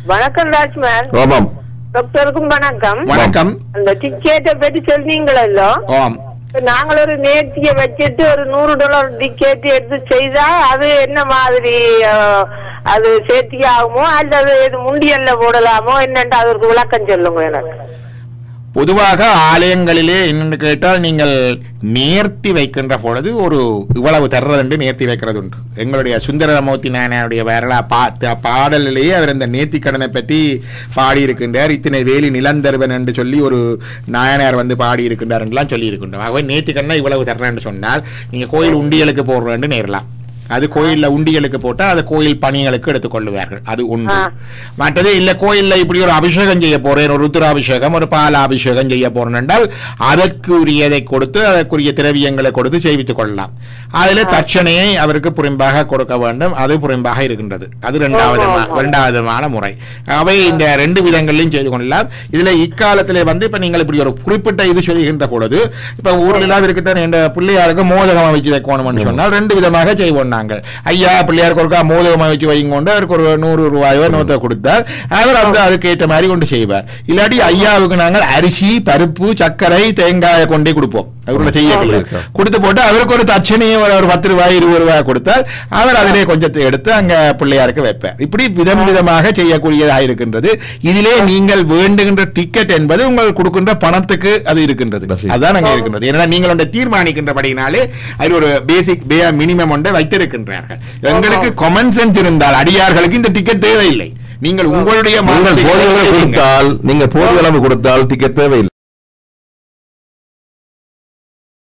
வணக்கம் ராஜ்மான் ஆமாம் டாக்டருக்கும் வணக்கம் வணக்கம் அந்த டிக்கெட்டை பற்றி சொன்னீங்களோ ஆம் நாங்கள் ஒரு நேர்த்தியை வச்சுட்டு ஒரு நூறு டாலர் டிக்கெட் எடுத்து செய்தா அது என்ன மாதிரி அஹ், அது சேர்த்தி ஆகுமோ அல்லது இது முண்டியல்ல போடலாமோ என்னன்ட்டு அதற்கு விளக்கம் சொல்லுங்க எனக்கு பொதுவாக ஆலயங்களிலே என்னென்னு கேட்டால் நீங்கள் நேர்த்தி வைக்கின்ற பொழுது ஒரு இவ்வளவு தர்றது என்று நேர்த்தி வைக்கிறது உண்டு எங்களுடைய சுந்தரமூர்த்தி நாயனாருடைய வரலா பா த- பாடலிலேயே அவர் இந்த நேர்த்தி கடனை பற்றி பாடியிருக்கின்றார் இத்தனை வேலி நிலந்தருவன் என்று சொல்லி ஒரு நாயனார் வந்து பாடியிருக்கின்றார்லாம் சொல்லி இருக்கின்றார் ஆகவே நேர்த்தி கடனை இவ்வளவு தர்றேன்னு சொன்னால் நீங்கள் கோயில் உண்டியலுக்கு போடுறேன்னு நேரலாம் அது கோயில்ல உண்டியலுக்கு போட்டா அது கோயில் பணிகளுக்கு எடுத்துக்கொள்ளுவார்கள் அது உண்டு ஆ. மற்றது இல்ல கோயில்ல இப்படி ஒரு அபிஷேகம் செய்ய போறேன் ஒரு ருத்ராபிஷேகம் ஒரு பால் அபிஷேகம் செய்ய போறேன் என்றால் அதற்குரியதை கொடுத்து அதற்குரிய திரவியங்களை கொடுத்து செய்வித்துக் கொள்ளலாம் அதுல தட்சணையை அவருக்கு புறம்பாக கொடுக்க வேண்டும் அது புறம்பாக இருக்கின்றது அது இரண்டாவது ஓஹோ. இரண்டாவதுமான முறை அவை இந்த ரெண்டு விதங்களிலும் செய்து கொள்ளலாம் இதுல இக்காலத்திலே வந்து இப்ப நீங்கள் இப்படி ஒரு குறிப்பிட்ட இது சொல்கின்ற பொழுது இப்ப ஊர்ல எல்லாம் இருக்கிட்ட என்ற பிள்ளையாருக்கு மோதகம் அமைச்சு வைக்கணும்னு சொன்னால் ரெண்டு விதமாக செய்வோம் நாங்கள் ஐயா பிள்ளையாருக்கு ஒருக்கா மோதகம் அமைச்சு வைங்க கொண்டு அவருக்கு ஒரு நூறு ரூபாயோ நூத்தை கொடுத்தார் அவர் வந்து அதுக்கு ஏற்ற மாதிரி கொண்டு செய்வார் இல்லாட்டி ஐயாவுக்கு நாங்கள் அரிசி பருப்பு சர்க்கரை தேங்காயை கொண்டே கொடுப்போம் அவரோட செய்ய கொடுத்து போட்டு அவருக்கு ஒரு தட்சணையை ஒரு ஒரு பத்து ரூபாய் இருபது ரூபாய் கொடுத்தால் அவர் அதிலே கொஞ்சத்தை எடுத்து அங்க பிள்ளையாருக்கு வைப்பார் இப்படி விதம் விதமாக செய்யக்கூடியதாக இருக்கின்றது இதிலே நீங்கள் வேண்டுகின்ற டிக்கெட் என்பது உங்கள் கொடுக்கின்ற பணத்துக்கு அது இருக்கின்றது வசதி. அதுதான் அங்க இருக்கின்றது ஏன்னா நீங்கள் ஒன்றை தீர்மானிக்கின்றபடினாலே அதில் ஒரு பேசிக் பே மினிமம் ஒன்றை வைத்திருக்கின்றார்கள் எங்களுக்கு காமன் சென்ஸ் இருந்தால் அடியார்களுக்கு இந்த டிக்கெட் தேவையில்லை நீங்கள் உங்களுடைய நீங்கள் மாற்றத்தை போதிய அளவு செய்யுங்கள். கொடுத்தால் நீங்க போதிய அளவு கொடுத்தால் டிக்கெட் தேவையில்லை